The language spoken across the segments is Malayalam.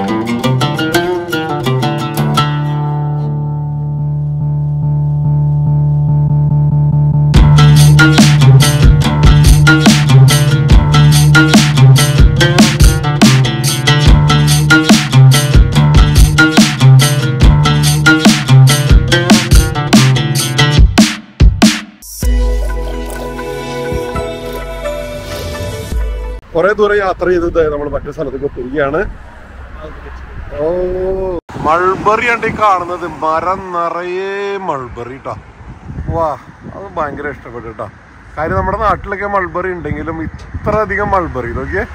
കുറെ ദൂരം യാത്ര ചെയ്തത് നമ്മൾ മറ്റു സ്ഥലത്തേക്ക് എത്തുകയാണ് ഓ മൾബറി ആണ് ഈ കാണുന്നത് മരം നിറയെ മൾബറി ട്ടാ വാ അത് ഭയങ്കര ഇഷ്ടപ്പെട്ടു കേട്ടോ കാര്യം നമ്മുടെ നാട്ടിലൊക്കെ മൾബറി ഉണ്ടെങ്കിലും ഇത്ര അധികം മൾബറി നോക്കിയേ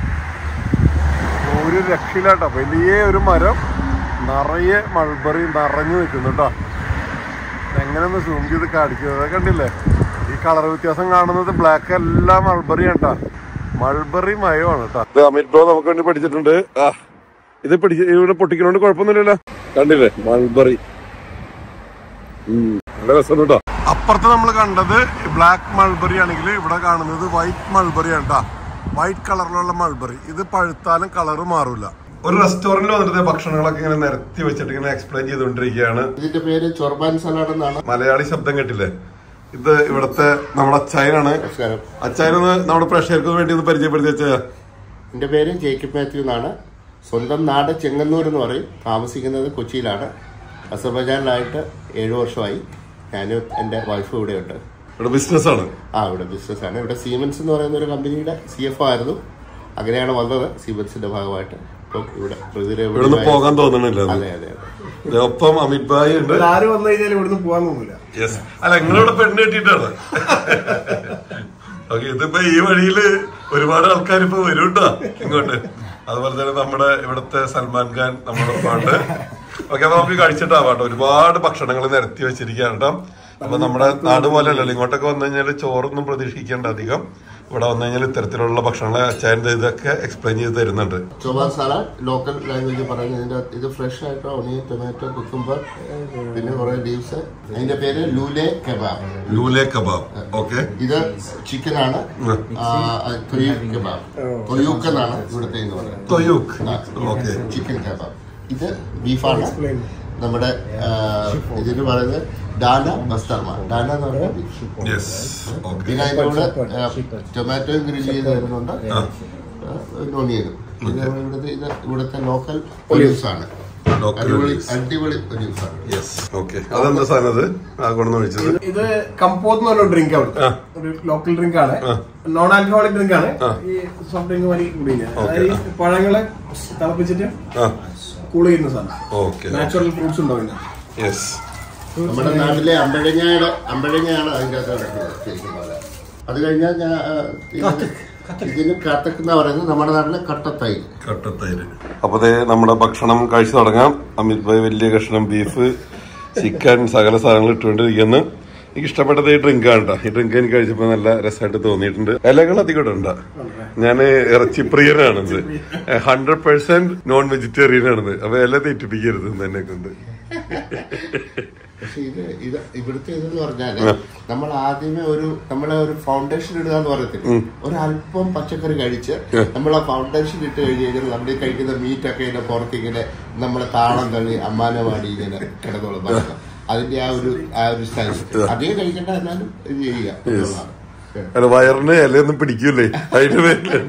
ഒരു രക്ഷയിലാട്ടോ വലിയ ഒരു മരം നിറയെ മൾബറി നിറഞ്ഞു നിൽക്കുന്നു കേട്ടോ എങ്ങനെ ഒന്ന് സൂം ചെയ്ത് കാണിക്കുന്നത് കണ്ടില്ലേ ഈ കളർ വ്യത്യാസം കാണുന്നത് ബ്ലാക്ക് എല്ലാം മൾബറി കേട്ടാ മൾബറി മയമാണ് കേട്ടോ അമിത് ബ്രോ നമുക്ക് വേണ്ടി പഠിച്ചിട്ടുണ്ട് ആ ഇത് പിടിച്ച് ഇവിടെ പൊട്ടിക്കുന്നോണ്ട് കുഴപ്പമൊന്നുമില്ലല്ലോ കണ്ടില്ലേ മൾബറി ഉം, നല്ല രസം കേട്ടോ അപ്പുറത്ത് നമ്മൾ കണ്ടത് ബ്ലാക്ക് മൾബറി ആണെങ്കിൽ ഇവിടെ കാണുന്നത് വൈറ്റ് മൾബറി ആണ് കേട്ടോ വൈറ്റ് കളറിലുള്ള മൾബറി ഇത് പഴുത്താലും കളറ് മാറൂല ഒരു റെസ്റ്റോറന്റിൽ വന്നിട്ട് ഭക്ഷണങ്ങളൊക്കെ ഇങ്ങനെ നിരത്തി വെച്ചിട്ട് ഇങ്ങനെ എക്സ്പ്ലെയിൻ ചെയ്തുകൊണ്ടിരിക്കുകയാണ് ഇതിന്റെ പേര് ചൊർബാൻ സലാഡ് എന്നാണ് മലയാളി ശബ്ദം കേട്ടില്ലേ ഇത് ഇവിടത്തെ നമ്മുടെ അച്ചായനാണ് നമസ്കാരം അച്ചായനൊന്ന് നമ്മുടെ പ്രേക്ഷകർക്ക് വേണ്ടി ഒന്ന് പരിചയപ്പെടുത്തി വെച്ചാ എന്റെ പേര് ജേക്കബ് മാത്യു എന്നാണ് സ്വന്തം നാട് ചെങ്ങന്നൂർ എന്ന് പറയും താമസിക്കുന്നത് കൊച്ചിയിലാണ് അസർബൈജാനിലായിട്ട് ഏഴു വർഷമായി ഞാനും എൻ്റെ വൈഫും ഇവിടെയുണ്ട് ഇവിടെ ബിസിനസ് ആണ് ആ ഇവിടെ ബിസിനസ്സാണ് ഇവിടെ സീമെൻസ് എന്ന് പറയുന്ന ഒരു കമ്പനിയുടെ സി എഫ് ആയിരുന്നു അങ്ങനെയാണ് വന്നത് സീമെൻസിന്റെ ഭാഗമായിട്ട് ഇപ്പം ഇവിടെ പ്രകൃതിയുടെ ഇവിടുന്ന് പോകാൻ തോന്നണില്ല അത്. അതെ അതെ അതെ ദേ ഒപ്പം അമിത് ഭായി ഉണ്ട് ആര് വന്നു കഴിഞ്ഞാൽ ഇവിടുന്ന് പോകാൻ തോന്നില്ല യെസ് അല്ല നിങ്ങളിവിടെ പെണ്ണ് കെട്ടിയിട്ടാണ് ഓക്കെ ഇതിപ്പോ ഈ വഴിയില് ഒരുപാട് ആൾക്കാർ ഇപ്പൊ വരും കേട്ടോ ഇങ്ങോട്ട് അതുപോലെ തന്നെ നമ്മുടെ ഇവിടുത്തെ സൽമാൻ ഖാൻ നമ്മുടെ പാട്ട് ഓക്കെ അപ്പൊ നമുക്ക് കഴിച്ചിട്ടാവാട്ടോ ഒരുപാട് ഭക്ഷണങ്ങൾ നിരത്തി വെച്ചിരിക്കുകയാണ് കേട്ടോ അപ്പൊ നമ്മുടെ നാട് പോലെ അല്ലല്ലോ ഇങ്ങോട്ടൊക്കെ വന്നു കഴിഞ്ഞാൽ ചോറൊന്നും പ്രതീക്ഷിക്കേണ്ട അധികം ഇവിടെ വന്നു കഴിഞ്ഞാൽ ഇത്തരത്തിലുള്ള ഭക്ഷണങ്ങൾ അച്ചായൻ ഇതൊക്കെ എക്സ്പ്ലെയിൻ ചെയ്ത് തരുന്നുണ്ട് ചൊബാൻ സലാഡ് ലോക്കൽ ലാംഗ്വേജ് പറയുന്നത് ഇതിന്റെ ഇത് ഫ്രഷ് ആയിട്ട് ഒണിയൻ ടൊമാറ്റോ കുക്കുംബർ പിന്നെ കുറെ ലീവ്സ് അതിന്റെ പേര് lule kebab lule kebab okay ഇത് ചിക്കൻ ആണ് തൊയ്യൂക്ക് കബാബ് തൊയ്യൂക്ക് എന്നാണ് ഇവിടുത്തെ എന്ന് പറയുന്നത് തൊയ്യൂക്ക് ഓക്കെ ചിക്കൻ കബാബ് ഇത് ബീഫാണ് നമ്മുടെ ആ, ഇതിന് പറയുന്നത് ഡാന ബസ്തർമ ഡാന എന്ന് പറയുന്നത് ബീഫ് യെസ് ഓക്കെ പിന്നെ അതിന്റെ കൂടെ ടൊമാറ്റോയും ഗ്രിൽ ചെയ്ത് തരുന്നുണ്ട് ഒനിയനും ഇത് ഇവിടുത്തെ ഇത് ഇവിടുത്തെ ലോക്കൽ ഒലിവ്സ് ആണ് Local അടിപൊളി olives. അടിപൊളി ഒലിവ്സ് ആണ് യെസ് ഓക്കെ അതെന്താ സാധനം അത് ആ കൊണ്ടു ഒഴിച്ചത് ഇത് കമ്പോത്ത് എന്ന് പറഞ്ഞ ഡ്രിങ്ക് ആണ് ആ. ഒരു ലോക്കൽ ഡ്രിങ്ക് ആണ് ആ. നോൺ ആൽക്കഹോളിക് ഡ്രിങ്ക് ആണ് ആ. ഈ സോഫ്റ്റ് ഡ്രിങ്ക് മാതിരി കുടിക്കുക Okay. അതായത് ഈ പഴങ്ങളെ തിളപ്പിച്ചിട്ട് ആ കൂൾ ചെയ്യുന്ന സാധനം ഓക്കെ നാച്ചുറൽ ഫ്രൂട്ട്സ് ഉണ്ടാവില്ല യെസ് നമ്മുടെ നാട്ടിലെ അമ്പഴങ്ങയുടെ അമ്പഴങ്ങയാണ് അതിന്റെ അകത്ത് കിടക്കുന്നത് ശരിക്കും പറഞ്ഞാൽ അത് കഴിഞ്ഞാൽ ഞാൻ ആ, ഇതിന് ഇതിന് കട്ടക്ക് എന്ന് പറയുന്നത് നമ്മുടെ നാട്ടിലെ കട്ടത്തൈര് കട്ടത്തൈര് അപ്പൊ ദേ നമ്മുടെ ഭക്ഷണം കഴിച്ചു തുടങ്ങാം അമിത് ഭായ് വലിയ കഷ്ണം ബീഫ് ചിക്കൻ സകല സാധനങ്ങൾ ഇട്ടുകൊണ്ടിരിക്കുന്നു എനിക്ക് ഇഷ്ടപ്പെട്ടത് ഈ ഡ്രിങ്ക് ആണ് ട്ടോ. ഈ ഡ്രിങ്ക് എനിക്ക് കഴിച്ചപ്പോ നല്ല രസമായിട്ട് തോന്നിയിട്ടുണ്ട് ഇലകൾ അധികം ഉണ്ട് ഞാൻ ഇറച്ചി പ്രിയനാണിത് ഹൺഡ്രഡ് പെർസെന്റ് നോൺ വെജിറ്റേറിയൻ ആണിത് അപ്പൊ ഇല തെറ്റിപ്പിക്കരുത് എന്നെ കൊണ്ട് പക്ഷെ ഇത് ഇത് ഇവിടുത്തെ ഇതെന്ന് പറഞ്ഞാല് നമ്മൾ ആദ്യമേ ഒരു നമ്മളെ ഒരു ഫൗണ്ടേഷൻ ഇടുക എന്ന് പറയത്തില്ല ഒരല്പം പച്ചക്കറി കഴിച്ച് നമ്മൾ ആ ഫൗണ്ടേഷൻ ഇട്ട് കഴിഞ്ഞ് കഴിഞ്ഞാൽ നമ്മൾ ഈ കഴിക്കുന്ന മീറ്റ് ഒക്കെ ഇങ്ങനെ പുറത്ത് ഇങ്ങനെ നമ്മളെ താളം തള്ളി അമ്മാനവാടി ഇങ്ങനെ കിടന്നോളും ഭക്ഷണം. അതിന്റെ ആ ഒരു ആ ഒരു സ്റ്റൈൽ അതേ കഴിക്കേണ്ട എന്നാലും ഇത് ചെയ്യുക എന്നുള്ളതാണ്. അല്ല വയറിന് ഇലയൊന്നും പിടിക്കൂലേ അതിന്റെ പേരില്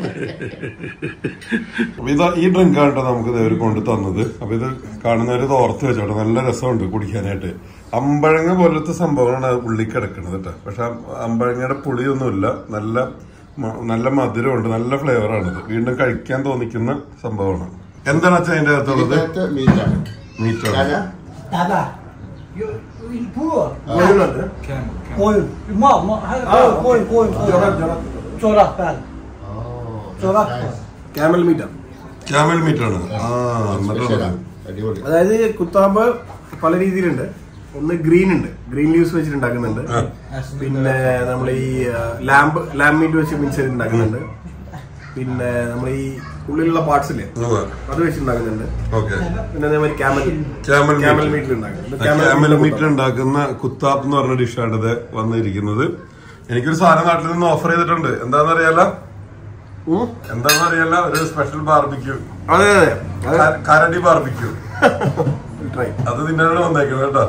അപ്പൊ ഇത് ഈ ഡ്രിങ്ക് ആണ് ട്ടോ നമുക്ക് ഇവർ കൊണ്ട് തന്നത് അപ്പൊ ഇത് കാണുന്നവര് ഇത് ഓർത്ത് വെച്ചോട്ടെ നല്ല രസമുണ്ട് കുടിക്കാനായിട്ട് അമ്പഴങ്ങ പോലത്തെ സംഭവമാണ് ഉള്ളി കിടക്കുന്നത് കേട്ടോ പക്ഷെ അമ്പഴങ്ങയുടെ പുളിയൊന്നുമില്ല നല്ല മ- നല്ല മധുരമുണ്ട് നല്ല ഫ്ലേവർ ആണിത് വീണ്ടും കഴിക്കാൻ തോന്നിക്കുന്ന സംഭവമാണ് എന്താണ് അച്ഛൻ അതിന്റെ അകത്തുള്ളത് ഇതിനകത്ത് മീറ്റാണ് മീറ്റാണ് കാരണം Dada. You, you poor. കോഴികളുണ്ട് Koyun. Ma, ma, hayır, koyun, koyun, koyun, ജൊറ- koyun. Oh, ജൊറ. Çorak ben. Çorak nice. ben. Camel meat ആണ് ക്യാമൽ മീറ്റ് ആണ് ആ എന്നിട്ട് സ്പെഷ്യലാണ്. അടിപൊളി അതായത് കുത്താമ്പ് പല രീതിയിലുണ്ട് ഒന്ന് ഗ്രീൻ ഉണ്ട് ഗ്രീൻ ലീവ്സ് വെച്ചിട്ട് ഉണ്ടാക്കുന്നുണ്ട് പിന്നെ നമ്മൾ ഈ ലാമ്പ് ലാമ്പ് മീറ്റ് വെച്ച് മിക്സ് ചെയ്ത് ഉണ്ടാക്കുന്നുണ്ട് പിന്നെ നമ്മൾ ഈ ഉള്ളിലുള്ള പാർട്സ് ഇല്ലേ അത് വെച്ച് ഉണ്ടാക്കുന്നുണ്ട് ഓക്കെ പിന്നെ അതേമാതിരി ക്യാമൽ ക്യാമൽ ക്യാമൽ മീറ്റ് മീറ്റിൽ ഉണ്ടാക്കുന്നുണ്ട് ക്യാമൽ മീറ്റ് ഉണ്ടാക്കുന്ന കുത്താപ്പ് എന്ന് പറഞ്ഞ ഡിഷാണ് ഇത് വന്നിരിക്കുന്നത് എനിക്കൊരു സാധനം നാട്ടിൽ നിന്ന് ഓഫർ ചെയ്തിട്ടുണ്ട് എന്താണെന്ന് അറിയാലോ എന്താണെന്ന് അറിയാലോ ഒരു സ്പെഷ്യൽ ബാർബിക്യൂ അതെ അതെ അത് ക- കരടി ബാർബിക്യൂ ട്രൈ അത് നിന്നാണ് വന്നേക്കുന്നത് കേട്ടോ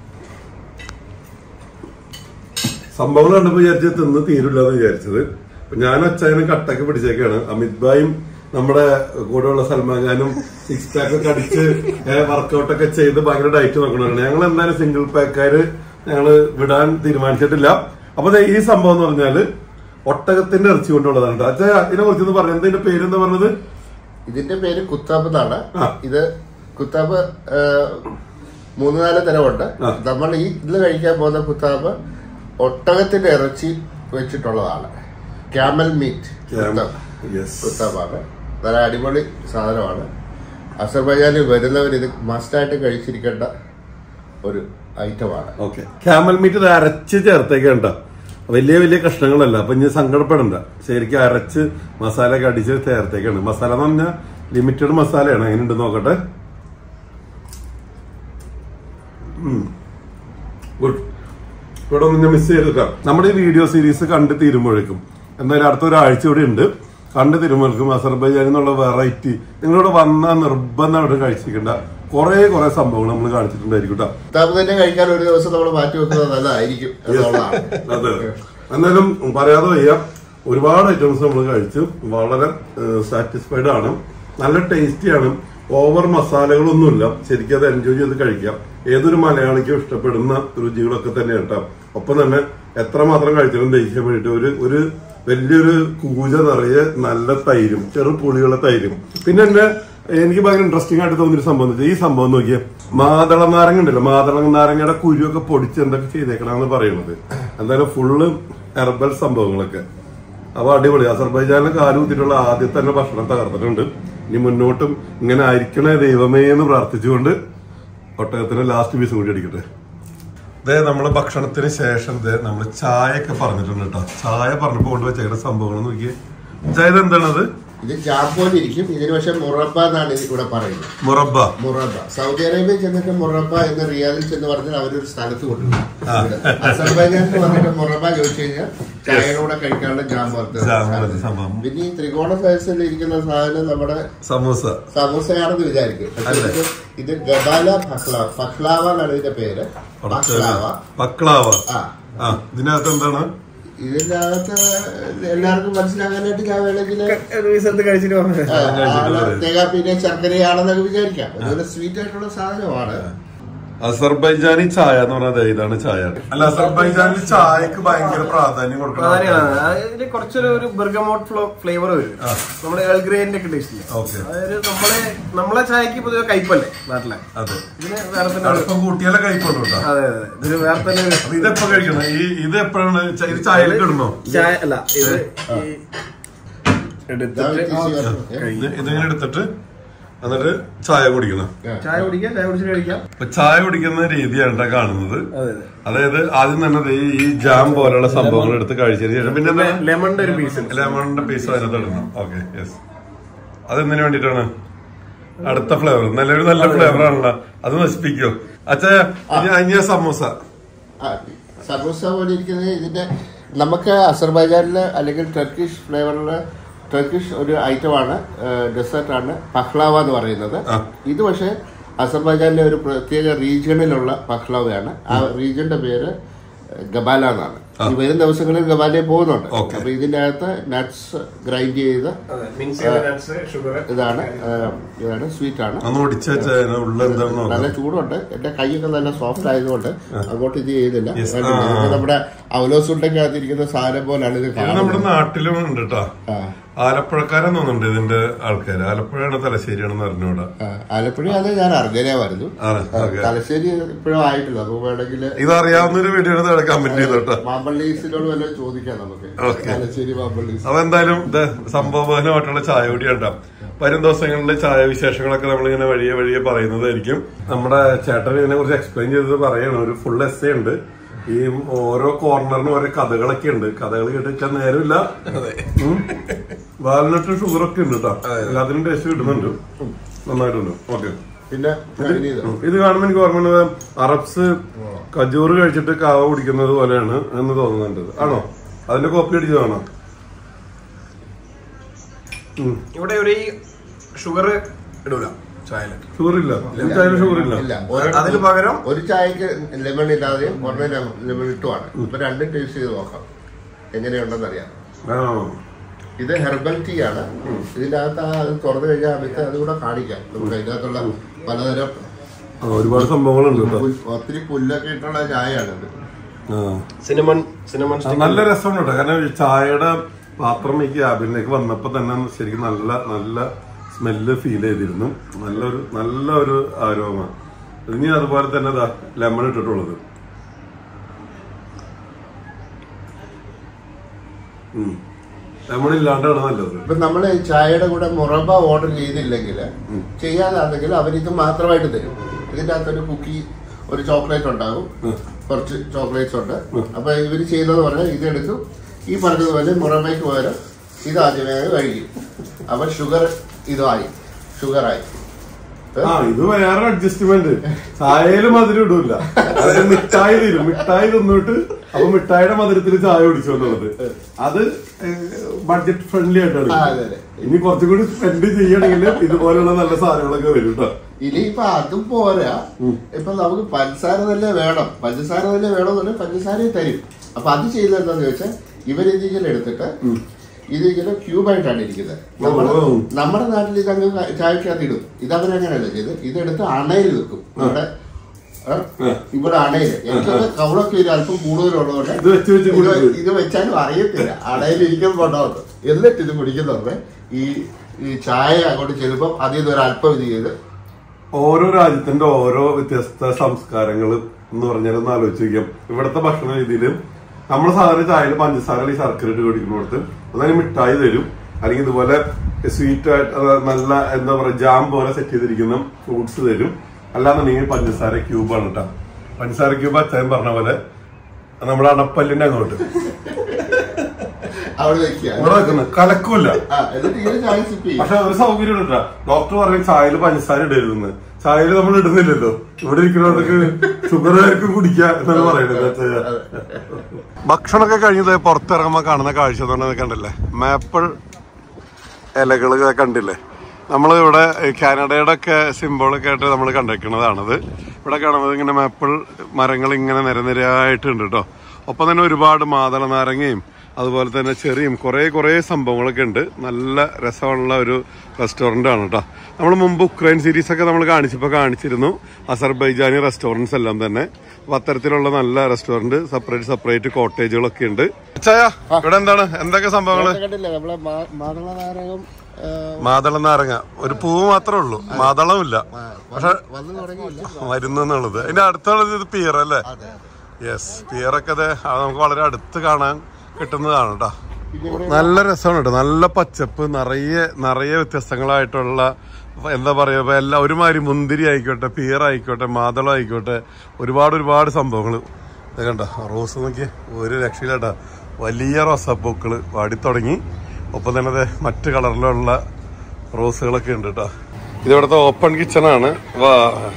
സംഭവം കണ്ടപ്പോ വിചാരിച്ചത് തിന്ന് തീരില്ല എന്ന് വിചാരിച്ചത് അപ്പൊ ഞാൻ അച്ഛനും കട്ടൊക്കെ പിടിച്ചേക്കാണ് അമിത് ഭായും നമ്മുടെ കൂടെയുള്ള സൽമാൻ ഖാനും സിക്സ് പാക്ക് ഒക്കെ അടിച്ച് വർക്കൗട്ട് ഒക്കെ ചെയ്ത് ഭയങ്കര ഡയറ്റ് നോക്കണതാണ് ഞങ്ങൾ എന്തായാലും സിംഗിൾ പാക്കാര് ഞങ്ങള് വിടാൻ തീരുമാനിച്ചിട്ടില്ല അപ്പൊ ദേ ഈ സംഭവം എന്ന് പറഞ്ഞാല് ഒട്ടകത്തിന്റെ ഇറച്ചി കൊണ്ടുള്ളതാണ് കേട്ടോ അച്ഛാ ഇതിനെ കുറിച്ചൊന്ന് പറഞ്ഞു ഇതിന്റെ പേരെന്താ പറഞ്ഞത് ഇതിന്റെ പേര് കുത്താബ് എന്നാണ് ആ. ഇത് കുത്താബ് ആ, മൂന്ന് നാല് തരമുണ്ട് ആ. നമ്മൾ ഈ ഇതിൽ കഴിക്കാൻ പോകുന്ന കുത്താബ് ഒട്ടകത്തിന്റെ ഇറച്ചി വെച്ചിട്ടുള്ളതാണ് ക്യാമൽ മീറ്റ് യെസ് കുത്താബാണ് നല്ല അടിപൊളി സാധനമാണ് അസർബൈജാനിൽ വരുന്നവർ ഇത് മസ്റ്റായിട്ട് കഴിച്ചിരിക്കേണ്ട ഒരു ഐറ്റമാണ് ഓക്കെ ക്യാമൽ മീറ്റ് ഇത് അരച്ച് ചേർത്തേക്കണ്ട വലിയ വലിയ കഷ്ണങ്ങളല്ല അപ്പൊ ഇനി സങ്കടപ്പെടണ്ട ശരിക്കും അരച്ച് മസാല ഒക്കെ അടിച്ച് ചേർത്തേക്കാണ് മസാല എന്ന് പറഞ്ഞാൽ ലിമിറ്റഡ് മസാലയാണ് എങ്ങനെയുണ്ട് നോക്കട്ടെ ഗുഡ് ഇവിടെ ഒന്നും ഞാൻ മിസ് ചെയ്തിട്ടാ നമ്മുടെ ഈ വീഡിയോ സീരീസ് കണ്ട് തീരുമ്പോഴേക്കും എന്തായാലും അടുത്ത ഒരാഴ്ച കൂടി ഉണ്ട് കണ്ട് തീരുമ്പോഴേക്കും അസർബൈജാനിൽ നിന്നുള്ള വെറൈറ്റി നിങ്ങളിവിടെ വന്നാൽ നിർബന്ധമായിട്ട് കഴിച്ചിരിക്കേണ്ട കുറെ കുറെ സംഭവങ്ങൾ നമ്മൾ കാണിച്ചിട്ടുണ്ടായിരിക്കും കേട്ടോ കുത്താബ് തന്നെ കഴിക്കാൻ ഒരു ദിവസം നമ്മൾ മാറ്റി വെക്കുന്നത് നല്ലതായിരിക്കും എന്നുള്ളതാണ് അതെ എന്നാലും പറയാതെ വയ്യ ഒരുപാട് ഐറ്റംസ് നമ്മൾ കഴിച്ചു വളരെ സാറ്റിസ്ഫൈഡ് ആണ് നല്ല ടേസ്റ്റിയാണ് ഓവർ മസാലകളൊന്നുമില്ല ശരിക്കും അത് എൻജോയ് ചെയ്ത് കഴിക്കാം ഏതൊരു മലയാളിക്കും ഇഷ്ടപ്പെടുന്ന രുചികളൊക്കെ തന്നെയാണ് കേട്ടോ ഒപ്പം തന്നെ എത്രമാത്രം കഴിച്ചാലും ദഹിക്കാൻ വേണ്ടിയിട്ട് ഒരു ഒരു വലിയൊരു കൂജ നിറയെ നല്ല തൈരും ചെറു പുളിയുള്ള തൈരും പിന്നെ എന്നെ എനിക്ക് ഭയങ്കര ഇൻട്രസ്റ്റിംഗ് ആയിട്ട് തോന്നിയൊരു സംഭവം എന്ന് വെച്ചാൽ ഈ സംഭവം നോക്കിയേ മാതള നാരങ്ങ ഉണ്ടല്ലോ മാതള നാരങ്ങയുടെ കുരുവൊക്കെ പൊടിച്ച് എന്തൊക്കെ ചെയ്തേക്കണമെന്ന് പറയുന്നത് എന്തായാലും ഫുള്ള് ഹെർബൽ സംഭവങ്ങളൊക്കെ അപ്പൊ അടിപൊളി അസർബൈജാനിലെ കാലുകുത്തിയിട്ടുള്ള ആദ്യത്തെ തന്നെ ഭക്ഷണം തകർത്തിട്ടുണ്ട് ഇനി മുന്നോട്ടും ഇങ്ങനെ ആയിരിക്കണേ ദൈവമേ എന്ന് പ്രാർത്ഥിച്ചുകൊണ്ട് ഒട്ടകത്തിന് ലാസ്റ്റ് പീസ് കൂടി അടിക്കട്ടെ ഇതേ നമ്മള് ഭക്ഷണത്തിന് ശേഷം ഇതേ നമ്മള് ചായ ഒക്കെ പറഞ്ഞിട്ടുണ്ട് കേട്ടോ ചായ പറഞ്ഞപ്പോ കൊണ്ടുവച്ചേക്കുന്ന സംഭവങ്ങൾ നോക്കിയേ ചായ ഇത് എന്താണത് ഇത് ജാമ്പോൻ ഇരിക്കും ഇതിന് പക്ഷെ മുറബ എന്നാണ് ഇത് ഇവിടെ പറയുന്നത് മുറബ മുറബ സൗദി അറേബ്യ ചെന്നിട്ട് മുറബ എന്ന് റിയാദിൽ ചെന്ന് പറഞ്ഞാൽ അവരൊരു സ്ഥലത്ത് കൊണ്ടുപോകും അസർബൈജാനിൽ വന്നിട്ട് മുറബ ചോദിച്ചു കഴിഞ്ഞാൽ ചായയുടെ കൂടെ കഴിക്കാനുള്ള ജാമ്പോർത്ത് ജാമ്പോർത്ത് സംഭവം. പിന്നെ ഈ ത്രികോണ സൈസിൽ ഇരിക്കുന്ന സാധനം നമ്മുടെ സമൂസ സമൂസയാണെന്ന് വിചാരിക്കും പക്ഷേ ഇത് ഇത് ഗബാല ഫക്ലാവ ഫക്ലാവ എന്നാണ് ഇതിന്റെ പേര് ഫക്ലാവ പക്ലാവ ആ ആ ഇതിനകത്ത് എന്താണ് ഇതിന്റെ അകത്ത് എല്ലാവർക്കും മനസ്സിലാകാനായിട്ട് ഞാൻ വേണമെങ്കിൽ ഒരു ദിവസം കഴിച്ചിട്ട് പറഞ്ഞു തേങ്ങാപ്പീനെ ശർക്കരയാണെന്നൊക്കെ വിചാരിക്കാം അതുപോലെ സ്വീറ്റ് ആയിട്ടുള്ള സാധനമാണ് അസർബൈജാനി ചായ എന്ന് പറഞ്ഞാൽ ഇതാണ് ചായ അല്ല അസർബൈജാനിൽ ചായക്ക് ഭയങ്കര പ്രാധാന്യം കൊടുക്കണം പ്രാധാന്യമാണ് അതിൽ കുറച്ചൊരു ഒരു ബെർഗമോട്ട് ഫ്ലേവർ വരും നമ്മുടെ ഏൾ ഗ്രേന്റെ ഒക്കെ ടേസ്റ്റ് ഓക്കെ അതായത് നമ്മളെ നമ്മളെ ചായക്ക് പൊതുവെ കയ്പല്ലേ നാട്ടിലെ അതെ ഇതിന് വേറെ തന്നെ ഒരു അടുപ്പം കൂട്ടിയാലേ കഴിക്കുള്ളൂ കേട്ടോ അതെ അതെ ഇതിന് വേറെ തന്നെ ഒരു അപ്പൊ ഇതെപ്പോ കഴിക്കണം ഈ ഇത് എപ്പോഴാണ് ച- ഇത് ചായയിൽ ഇടണോ ചായ അല്ല ഇത് ഈ എടുത്തിട്ട് ഇത് ഇതിങ്ങനെ എടുത്തിട്ട് എന്നിട്ട് ചായ കുടിക്കണം ചായ കുടിക്കാം ചായ കുടിച്ചിട്ട് കഴിക്കാം അപ്പൊ ചായ കുടിക്കുന്ന രീതിയാണ് ട്ടോ കാണുന്നത് അതെ അതെ അതായത് ആദ്യം തന്നെ ദേ ഈ ജാം പോലുള്ള സംഭവങ്ങൾ എടുത്ത് കഴിച്ചതിന് ശേഷം പിന്നെ എന്താ ലെമണിന്റെ ഒരു പീസ് ലെമണിന്റെ പീസ് അതിനകത്ത് ഇടണം ഓക്കെ യെസ് അതെന്തിനു വേണ്ടിട്ടാണ് അടുത്ത ഫ്ലേവർ നല്ലൊരു നല്ല ഫ്ലേവർ ആണല്ലോ അത് നശിപ്പിക്കോ അച്ഛാ ഇനി അഞ്ഞ സമൂസ ആ, സമൂസ പോലെ ഇരിക്കുന്നത് ഇതിന്റെ നമുക്ക് അസർബൈജാനില് അല്ലെങ്കിൽ ടർക്കിഷ് ഫ്ലേവറില് ടർക്കിഷ് ഒരു ഐറ്റമാണ് ഡെസേർട്ടാണ് പഹ്ലാവ എന്ന് പറയുന്നത് ആ. ഇത് പക്ഷേ അസർബൈജാനിലെ ഒരു പ്രത്യേക റീജിയണിലുള്ള പഹ്ലാവയാണ് ആ റീജിയന്റെ പേര് ഗബാല എന്നാണ് ഈ വരും ദിവസങ്ങളിൽ ഗബാലയിൽ പോകുന്നുണ്ട് Okay. അപ്പൊ ഇതിന്റെ അകത്ത് നട്ട്സ് ഗ്രൈൻഡ് ചെയ്ത് മിക്സ് ചെയ്ത നട്ട്സ് ഷുഗർ ഇതാണ് ആ, ഇതാണ് സ്വീറ്റ് ആണ് ഒന്ന് ഒടിച്ചു വെച്ചാ ഉള്ള എന്താണെന്ന് നല്ല നോക്കാം ചൂടുണ്ട് എന്റെ കൈയൊക്കെ നല്ല സോഫ്റ്റ് ആയതുകൊണ്ട് അങ്ങോട്ട് ഇത് ചെയ്തില്ല Yes. കണ്ടില്ലേ? ആ. ഇത് നമ്മുടെ അവലോസുണ്ടൊക്കെ അതിരിക്കുന്ന സാധനം പോലാണ് ഇത് ഇത് നമ്മുടെ കാണുന്നത് നാട്ടിലും ഉണ്ട് കേട്ടോ ആ. ആലപ്പുഴക്കാരൻ തോന്നുന്നുണ്ട് ഇതിന്റെ ആൾക്കാര് ആലപ്പുഴയാണ് തലശ്ശേരിയാണെന്ന് അറിഞ്ഞൂടാ ആ, ആലപ്പുഴ അത് ഞാൻ അർജനയായിരുന്നു ആണ്, okay. തലശ്ശേരി ഇപ്പോഴും ആയിട്ടില്ല അപ്പൊ വേണമെങ്കിൽ ഇതറിയാവുന്ന ഒരു വീഡിയോ കമന്റ് ചെയ്തോട്ടോ മാമ്പള്ളീസിനോട് വല്ലതും ചോദിക്കാം നമുക്ക് Okay. തലശ്ശേരി മാമ്പള്ളീസ് അപ്പൊ എന്തായാലും ഇത് സംഭവമായിട്ടുള്ള ചായ കൂടി ഉണ്ടാവും വരും ദിവസങ്ങളിലെ ചായ വിശേഷങ്ങളൊക്കെ നമ്മളിങ്ങനെ വഴിയെ വഴിയെ പറയുന്നതായിരിക്കും നമ്മുടെ ചേട്ടൻ ഇതിനെ കുറിച്ച് എക്സ്പ്ലെയിൻ ചെയ്തത് പറയണം ഒരു ഫുൾ എസ് ഉണ്ട് ഈ ഓരോ കോർണറിനും ഓരോ കഥകളൊക്കെ ഉണ്ട് കഥകൾ കേട്ടിക്കാൻ നേരമില്ല വാൽനട്ട് ഷുഗർ ഒക്കെ ഉണ്ട് കേട്ടോ എല്ലാത്തിനും ടേസ്റ്റ് കിട്ടുന്നുണ്ട് നന്നായിട്ടുണ്ട് ഓക്കെ പിന്നെ ഇനി ഇത്. ഇത് കാണുമ്പോൾ എനിക്ക് ഓർമ്മ വന്നത് അറബ്സ് കജൂറ് കഴിച്ചിട്ട് കാവ കുടിക്കുന്നത് പോലെയാണ് എന്ന് തോന്നുന്നുണ്ട് ആണോ അതിന്റെ കോപ്പി അടിച്ചതാണോ ഉം. ഇവിടെ ഒരു ഈ ഷുഗർ ഇടൂല ചായയില് ഷുഗർ ഇല്ല ചായയിൽ ഷുഗർ ഇല്ല ഇല്ല അതിന് പകരം ഒരു ചായക്ക് ലെമൺ ഇല്ലാതെയും ഒരെണ്ണം ലെമൺ ഇട്ടുമാണ് ഇപ്പൊ രണ്ടും ടേസ്റ്റ് ചെയ്ത് നോക്കാം എങ്ങനെയുണ്ടെന്ന് അറിയാം ആ. ഇത് ഹെർബൽ ടീ ആണ് ഇതിന്റെ അകത്ത് ആ അത് തുറന്നു കഴിഞ്ഞാൽ അടുത്ത് അതുകൂടെ കാണിക്കാം നമുക്ക് അതിനകത്തുള്ള പലതരം ആ, ഒരുപാട് സംഭവങ്ങളുണ്ട് കേട്ടോ പുൽ- ഒത്തിരി പുല്ലൊക്കെ ഇട്ടുള്ള ചായയാണ് ഇത് ആ. സിനിമൺ സിനിമൺ ആ, നല്ല രസമുണ്ട് കേട്ടോ കാരണം ഈ ചായയുടെ പാത്രം ഈ ക്യാബിനിലേക്ക് വന്നപ്പോ തന്നെ ശരിക്കും നല്ല നല്ല സ്മെല്ല് ഫീൽ ചെയ്തിരുന്നു നല്ലൊരു നല്ല ഒരു ആരോമ ഇനി അതുപോലെ തന്നെ ദാ ലെമൺ ഇട്ടിട്ടുള്ളത് ലെമൺ ഇല്ലാണ്ടാണ് നല്ലത് ഇപ്പൊ നമ്മള് ചായയുടെ കൂടെ മുറബ ഓർഡർ ചെയ്തില്ലെങ്കിൽ ചെയ്യാതാണെങ്കിൽ അവരിത് മാത്രമായിട്ട് തരും ഇതിന്റെ അകത്തൊരു കുക്കി ഒരു ചോക്ലേറ്റ് ഉണ്ടാകും കുറച്ച് ചോക്ലേറ്റ്സ് ഉണ്ട് അപ്പൊ ഇവര് ചെയ്യുന്നത് പറഞ്ഞാൽ ഇതെടുക്കും ഈ പറഞ്ഞതുപോലെ മുറബയ്ക്ക് പകരം ഇത് ആദ്യമേ കഴിക്കും അപ്പൊ ഷുഗർ ഇതായി ഷുഗറായി ആ ഇത് വേറെ അഡ്ജസ്റ്റ്മെന്റ് ചായയില് മധുരം ഇടൂല അതായത് മിഠായി തരും മിഠായി തിന്നിട്ട് അപ്പൊ മിഠായിയുടെ മധുരത്തിൽ ചായ കുടിച്ചു എന്നുള്ളത് അത് ബഡ്ജറ്റ് ഫ്രണ്ട്ലി ആയിട്ടാണ് ആ, അതെ, അതെ. ഇനി കുറച്ചും കൂടി സ്പെൻഡ് ചെയ്യണമെങ്കിൽ ഇതുപോലുള്ള നല്ല സാധനങ്ങളൊക്കെ വരും കേട്ടോ ഇനിയിപ്പൊ അതും പോരാ ഇപ്പൊ നമുക്ക് പഞ്ചസാര തന്നെ വേണം പഞ്ചസാര തന്നെ വേണമെന്നുണ്ടെങ്കിൽ പഞ്ചസാരയും തരും അപ്പൊ അത് ചെയ്യുന്നത് എന്താന്ന് ചോദിച്ചാൽ ഇവരിതിങ്ങനെ എടുത്തിട്ട് ഇതിങ്ങനെ ക്യൂബായിട്ടാണ് ഇരിക്കുന്നത് നമ്മുടെ ഓ. നമ്മുടെ നാട്ടിൽ ഇതങ്ങ് ക- ചായക്കകത്ത് ഇടും ഇതവരങ്ങനെയല്ല ചെയ്ത് ഇതെടുത്ത് അണയിൽ വെക്കും ഇവിടെ ആ, ആ. ഇവിടെ അണയിൽ എനിക്കൊക്കെ കവളൊക്കെ ഒരു അല്പം കൂടുതലുള്ളതുകൊണ്ട് ഇത് വെച്ച് വെച്ച് ഇത് കുടിക്കും. ഇത് വെച്ചാലും അറിയത്തില്ല അണയിൽ ഇരിക്കുമ്പോണ്ടാവുന്നത് എന്നിട്ട് ഇത് കുടിക്കുന്നവരുടെ ഈ ഈ ചായ അങ്ങോട്ട് ചെല്ലുമ്പോൾ അതിൽ നിന്ന് ഒരു അല്പം ഇത് ചെയ്ത് ഓരോ രാജ്യത്തിന്റെ ഓരോ വ്യത്യസ്ത സംസ്കാരങ്ങൾ എന്ന് പറഞ്ഞാൽ ഒന്ന് ആലോചിച്ച് നോക്കാം ഇവിടുത്തെ ഭക്ഷണ രീതിയിലും നമ്മൾ സാധാരണ ചായയിൽ പഞ്ചസാര അല്ലെങ്കിൽ ശർക്കര ഇട്ട് കുടിക്കുന്നിടത്ത് അതായത് മിഠായി തരും അല്ലെങ്കിൽ ഇതുപോലെ സ്വീറ്റ് ആയിട്ട് അതായത് നല്ല എന്താ പറയുക ജാം പോലെ സെറ്റ് ചെയ്തിരിക്കുന്ന ഫ്രൂട്ട്സ് തരും അല്ലാന്നുണ്ടെങ്കിൽ പഞ്ചസാര ക്യൂബാണ് കേട്ടോ പഞ്ചസാര ക്യൂബ് അച്ഛൻ പറഞ്ഞ പോലെ നമ്മുടെ അണപ്പല്ലിന്റെ അങ്ങോട്ട് അവിടെ വെക്കുക ഇവിടെ വെക്കുന്നത് കലക്കൂല ആ, എന്നിട്ട് ഇങ്ങനെ ചായ സിപ്പ് ചെയ്യും പക്ഷെ ഒരു സൗകര്യം ഉണ്ട് ഡോക്ടർ പറയും ചായയിൽ പഞ്ചസാര ഇടരുതെന്ന് ചായയിൽ നമ്മൾ ഇടുന്നില്ലല്ലോ ഇവിടെ ഇരിക്കുന്നവർക്ക് ഷുഗറുകാർക്ക് കുടിക്കുക എന്നാണ് പറയുന്നത് ഭക്ഷണമൊക്കെ കഴിഞ്ഞത് പുറത്തിറങ്ങുമ്പോൾ കാണുന്ന കാഴ്ച എന്ന് പറഞ്ഞാൽ കണ്ടില്ലേ മാപ്പിൾ ഇലകൾ കണ്ടില്ലേ നമ്മൾ ഇവിടെ കാനഡയുടെ ഒക്കെ സിമ്പിളൊക്കെ ആയിട്ട് നമ്മൾ കണ്ടിരിക്കുന്നതാണത് ഇവിടെ കാണുന്നത് ഇങ്ങനെ മാപ്പിൾ മരങ്ങൾ ഇങ്ങനെ നിരനിരയായിട്ടുണ്ട് കേട്ടോ ഒപ്പം തന്നെ ഒരുപാട് മാതള നാരങ്ങയും അതുപോലെ തന്നെ ചെറിയും കുറേ കുറേ സംഭവങ്ങളൊക്കെ ഉണ്ട് നല്ല രസമുള്ള ഒരു റെസ്റ്റോറൻ്റ് ആണ് കേട്ടോ നമ്മൾ മുമ്പ് ഉക്രൈൻ സീരീസ് ഒക്കെ നമ്മൾ കാണിച്ചപ്പോൾ കാണിച്ചിരുന്നു അസർബൈജാനി റെസ്റ്റോറൻറ്റ്സ് എല്ലാം തന്നെ അപ്പൊ അത്തരത്തിലുള്ള നല്ല റെസ്റ്റോറൻറ്റ് സെപ്പറേറ്റ് സെപ്പറേറ്റ് കോട്ടേജുകളൊക്കെ ഉണ്ട് അച്ചായ ഇവിടെ എന്താണ് എന്തൊക്കെ സംഭവങ്ങള് കണ്ടില്ലേ നമ്മളെ മാ- മാതള നാരകം ആ, മാതളം നാരങ്ങ ഒരു പൂവ് മാത്രമേ ഉള്ളൂ മാതളമില്ല പക്ഷെ വന്നു തുടങ്ങിയില്ല വരുന്നു എന്നുള്ളത് അതിന്റെ അടുത്തുള്ളത് ഇത് പിയർ അല്ലേ യെസ് പിയറൊക്കെ അതെ അത് നമുക്ക് വളരെ അടുത്ത് കാണാൻ കിട്ടുന്നതാണ് കേട്ടോ നല്ല രസമാണ് കേട്ടോ നല്ല പച്ചപ്പ് നിറയെ നിറയെ വ്യത്യസ്തങ്ങളായിട്ടുള്ള എന്താ പറയാ ഇപ്പൊ എല്ലാ ഒരുമാതിരി മുന്തിരി ആയിക്കോട്ടെ പിയർ ആയിക്കോട്ടെ മാതളം ആയിക്കോട്ടെ ഒരുപാട് ഒരുപാട് സംഭവങ്ങൾ ഇത് കണ്ട റോസ് നോക്കിയേ ഒരു രക്ഷയില്ലാട്ടാ വലിയ റോസാപ്പൂക്കള് വാടിത്തുടങ്ങി ഒപ്പം തന്നെ ദേ മറ്റ് കളറിലുള്ള റോസുകളൊക്കെ ഉണ്ട് കേട്ടോ ഇത് ഇവിടുത്തെ ഓപ്പൺ കിച്ചൺ ആണ് വാ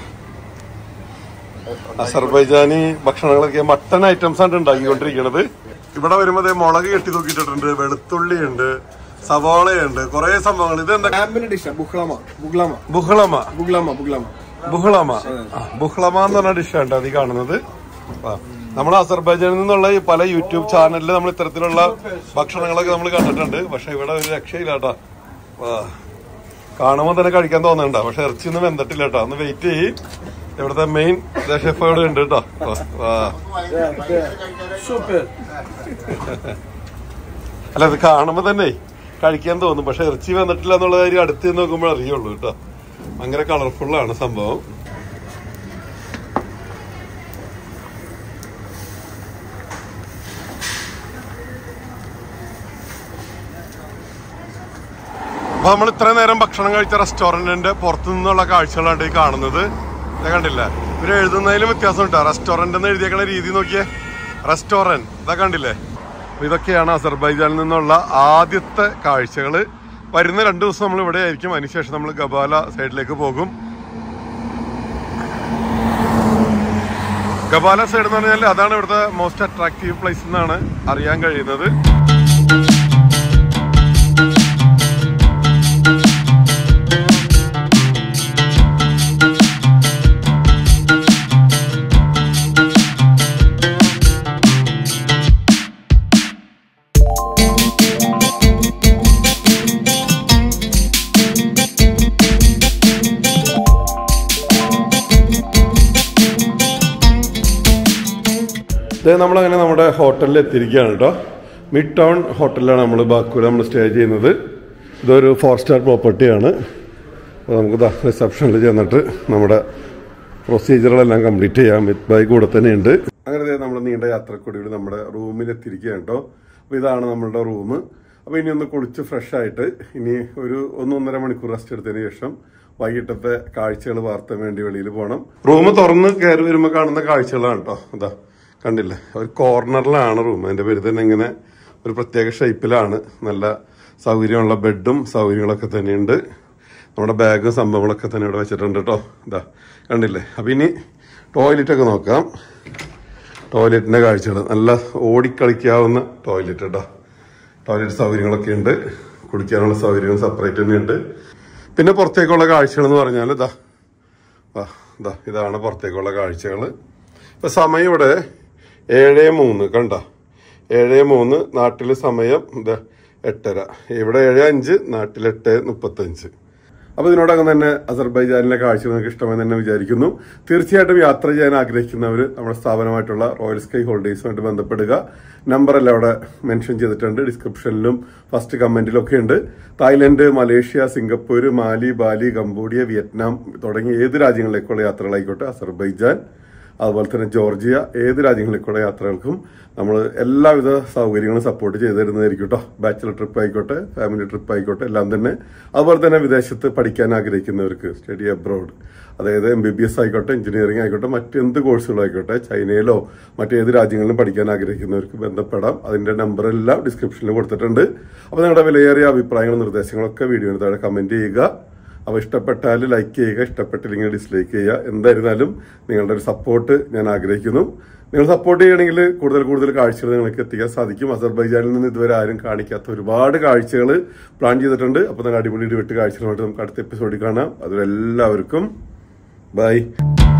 അസർബൈജാനി ഭക്ഷണങ്ങളൊക്കെ മട്ടൺ ഐറ്റംസ് ആണ് ഉണ്ടാക്കിക്കൊണ്ടിരിക്കുന്നത് ഇവിടെ വരുമ്പോ ദേ മുളക് കെട്ടി തൂക്കിയിട്ടുണ്ട് വെളുത്തുള്ളി ഉണ്ട് സവാളയുണ്ട് കുറെ സംഭവങ്ങൾ ഇത് എന്താ ലാമ്പിന്റെ ഡിഷാ ബുക്ലാമ ബുഗ്ലാമ ബുഹളമ ബുഗ്ലാമ ബുഗ്ലാമ ബുഹളമ ആ, ബുഹളമ എന്ന് പറഞ്ഞ ഡിഷാണ് അത് ഈ കാണുന്നത് ആ. നമ്മൾ അസർബൈജാനിൽ നിന്നുള്ള ഈ പല യൂട്യൂബ് ചാനലിൽ നമ്മൾ ഇത്തരത്തിലുള്ള ഭക്ഷണങ്ങളൊക്കെ നമ്മൾ കണ്ടിട്ടുണ്ട് പക്ഷെ ഇവിടെ ഒരു രക്ഷയില്ല കേട്ടോ വാ. കാണുമ്പോൾ തന്നെ കഴിക്കാൻ തോന്നുന്നുണ്ട പക്ഷെ ഇറച്ചി ഒന്നും വെന്തിട്ടില്ല കേട്ടോ ഒന്ന് വെയിറ്റ് ചെയ്യ് ഇവിടുത്തെ മെയിൻ ഷെഫ് ഇവിടെ ഉണ്ട് കേട്ടോ വാ സൂപ്പർ അല്ല ഇത് കാണുമ്പോ തന്നെ കഴിക്കാൻ തോന്നും പക്ഷെ ഇറച്ചി വന്നിട്ടില്ല എന്നുള്ള കാര്യം അടുത്ത് നിന്ന് നോക്കുമ്പോൾ അറിയുള്ളൂ കേട്ടോ ഭയങ്കര കളർഫുള്ളാണ് സംഭവം അപ്പൊ നമ്മൾ ഇത്രയും നേരം ഭക്ഷണം കഴിച്ച റെസ്റ്റോറന്റിന്റെ പുറത്തു നിന്നുള്ള കാഴ്ചകളാണ് ഈ കാണുന്നത് ഇത് കണ്ടില്ല ഇവര് എഴുതുന്നതിലും വ്യത്യാസം ഉണ്ടാ റെസ്റ്റോറന്റ് എന്ന് എഴുതിയേക്കണ രീതി നോക്കിയേ റെസ്റ്റോറന്റ് ഇതാ കണ്ടില്ലേ അപ്പൊ ഇതൊക്കെയാണ് അസർബൈജാനിൽ നിന്നുള്ള ആദ്യത്തെ കാഴ്ചകള് വരുന്ന രണ്ടു ദിവസം നമ്മൾ ഇവിടെ ആയിരിക്കും അതിനുശേഷം നമ്മൾ ഗബാല സൈഡിലേക്ക് പോകും ഗബാല സൈഡ് എന്ന് പറഞ്ഞാൽ അതാണ് ഇവിടുത്തെ മോസ്റ്റ് അട്രാക്റ്റീവ് പ്ലേസ് എന്നാണ് അറിയാൻ കഴിയുന്നത് ഇത് നമ്മളങ്ങനെ നമ്മുടെ ഹോട്ടലിൽ എത്തിയിരിക്കുകയാണ് കേട്ടോ മിഡ് ടൗൺ ഹോട്ടലിലാണ് നമ്മൾ ബാക്കൂർ നമ്മൾ സ്റ്റേ ചെയ്യുന്നത് ഇതൊരു ഫോർ സ്റ്റാർ പ്രോപ്പർട്ടിയാണ് അപ്പോൾ നമുക്ക് ദാ റിസപ്ഷനിൽ ചെന്നിട്ട് നമ്മുടെ പ്രൊസീജിയറുകളെല്ലാം കംപ്ലീറ്റ് ചെയ്യാം വിത്ത് ബൈ കൂടെ തന്നെയുണ്ട് അങ്ങനെ ദേ നമ്മൾ നീണ്ട യാത്രക്കൂടി നമ്മുടെ റൂമിൽ എത്തിയിരിക്കുകയാണ് കേട്ടോ അപ്പോൾ ഇതാണ് നമ്മളുടെ റൂം അപ്പോൾ ഇനി ഒന്ന് കുളിച്ച് ഫ്രഷ് ആയിട്ട് ഇനി ഒരു ഒന്നൊന്നര മണിക്കൂർ റെസ്റ്റ് എടുത്തതിന് ശേഷം വൈകിട്ടത്തെ കാഴ്ചകൾ വാർത്താൻ വേണ്ടി വെളിയിൽ പോകണം റൂം തുറന്ന് കയറി വരുമ്പോൾ കാണുന്ന കാഴ്ചകളാണ് കേട്ടോ ഇതാ കണ്ടില്ലേ ഒരു കോർണറിലാണ് റൂം അതിന്റെ പേര് തന്നെ ഇങ്ങനെ ഒരു പ്രത്യേക ഷേപ്പിലാണ് നല്ല സൗകര്യമുള്ള ബെഡും സൗകര്യങ്ങളൊക്കെ തന്നെയുണ്ട് നമ്മുടെ ബാഗും സംഭവങ്ങളൊക്കെ തന്നെ ഇവിടെ വെച്ചിട്ടുണ്ട് കേട്ടോ ഇതാ കണ്ടില്ലേ അപ്പം ഇനി ടോയ്ലറ്റൊക്കെ നോക്കാം ടോയ്ലറ്റിന്റെ കാഴ്ചകൾ നല്ല ഓടിക്കളിക്കാവുന്ന ടോയ്ലറ്റ് കേട്ടോ ടോയ്ലറ്റ് സൗകര്യങ്ങളൊക്കെ ഉണ്ട് കുടിക്കാനുള്ള സൗകര്യങ്ങൾ സെപ്പറേറ്റ് തന്നെയുണ്ട് പിന്നെ പുറത്തേക്കുള്ള കാഴ്ചകൾ എന്ന് പറഞ്ഞാൽ ഇതാ ആ ഇതാ ഇതാണ് പുറത്തേക്കുള്ള കാഴ്ചകൾ ഇപ്പൊ സമയം ഇവിടെ ഏഴ് മൂന്ന് കണ്ട ഏഴ് മൂന്ന് നാട്ടിലെ സമയം ഇത് എട്ടര ഇവിടെ ഏഴ് അഞ്ച് നാട്ടിൽ എട്ട് മുപ്പത്തഞ്ച് അപ്പൊ ഇതിനോടകം തന്നെ അസർബൈജാനിലെ കാഴ്ച നിങ്ങൾക്ക് ഇഷ്ടമെന്ന് തന്നെ വിചാരിക്കുന്നു തീർച്ചയായിട്ടും യാത്ര ചെയ്യാൻ ആഗ്രഹിക്കുന്നവർ നമ്മുടെ സ്ഥാപനമായിട്ടുള്ള റോയൽ സ്കൈ ഹോൾഡേഴ്സുമായിട്ട് ബന്ധപ്പെടുക നമ്പറെല്ലാം അവിടെ മെൻഷൻ ചെയ്തിട്ടുണ്ട് ഡിസ്ക്രിപ്ഷനിലും ഫസ്റ്റ് കമന്റിലും ഒക്കെ ഉണ്ട് Thailand Malaysia Singapore Mali Bali Cambodia Vietnam തുടങ്ങിയ ഏത് രാജ്യങ്ങളിലേക്കുള്ള യാത്രകളായിക്കോട്ടെ അസർബൈജാൻ അതുപോലെ തന്നെ ജോർജിയ ഏത് രാജ്യങ്ങളിലേക്കുള്ള യാത്രകൾക്കും നമ്മൾ എല്ലാവിധ സൗകര്യങ്ങളും സപ്പോർട്ട് ചെയ്തു തരുന്നതായിരിക്കും കേട്ടോ ബാച്ചിലർ ട്രിപ്പ് ആയിക്കോട്ടെ ഫാമിലി ട്രിപ്പ് ആയിക്കോട്ടെ എല്ലാം തന്നെ അതുപോലെ തന്നെ വിദേശത്ത് പഠിക്കാൻ ആഗ്രഹിക്കുന്നവർക്ക് സ്റ്റഡി അബ്രോഡ് അതായത് എം ബി ബി എസ് ആയിക്കോട്ടെ എഞ്ചിനീയറിംഗ് ആയിക്കോട്ടെ മറ്റെന്ത് കോഴ്സുകളായിക്കോട്ടെ ചൈനയിലോ മറ്റേത് രാജ്യങ്ങളിലും പഠിക്കാൻ ആഗ്രഹിക്കുന്നവർക്ക് ബന്ധപ്പെടാം അതിന്റെ നമ്പർ എല്ലാം ഡിസ്ക്രിപ്ഷനിൽ കൊടുത്തിട്ടുണ്ട് അപ്പോൾ നിങ്ങളുടെ വിലയേറിയ അഭിപ്രായങ്ങളും നിർദ്ദേശങ്ങളൊക്കെ വീഡിയോന് താഴെ കമന്റ് ചെയ്യുക അപ്പോൾ ഇഷ്ടപ്പെട്ടാൽ ലൈക്ക് ചെയ്യുക ഇഷ്ടപ്പെട്ടില്ലെങ്കിൽ ഡിസ്ലൈക്ക് ചെയ്യുക എന്തായിരുന്നാലും നിങ്ങളുടെ ഒരു സപ്പോർട്ട് ഞാൻ ആഗ്രഹിക്കുന്നു നിങ്ങൾ സപ്പോർട്ട് ചെയ്യണമെങ്കിൽ കൂടുതൽ കൂടുതൽ കാഴ്ചകൾ നിങ്ങൾക്ക് എത്തിക്കാൻ സാധിക്കും അസർബൈജാനിൽ നിന്ന് ഇതുവരെ ആരും കാണിക്കാത്ത ഒരുപാട് കാഴ്ചകൾ പ്ലാൻ ചെയ്തിട്ടുണ്ട് അപ്പോൾ നിങ്ങൾ അടിപൊളി വിട്ട് കാഴ്ചകളുമായിട്ട് നമുക്ക് അടുത്ത എപ്പിസോഡിൽ കാണാം അതിലെല്ലാവർക്കും ബൈ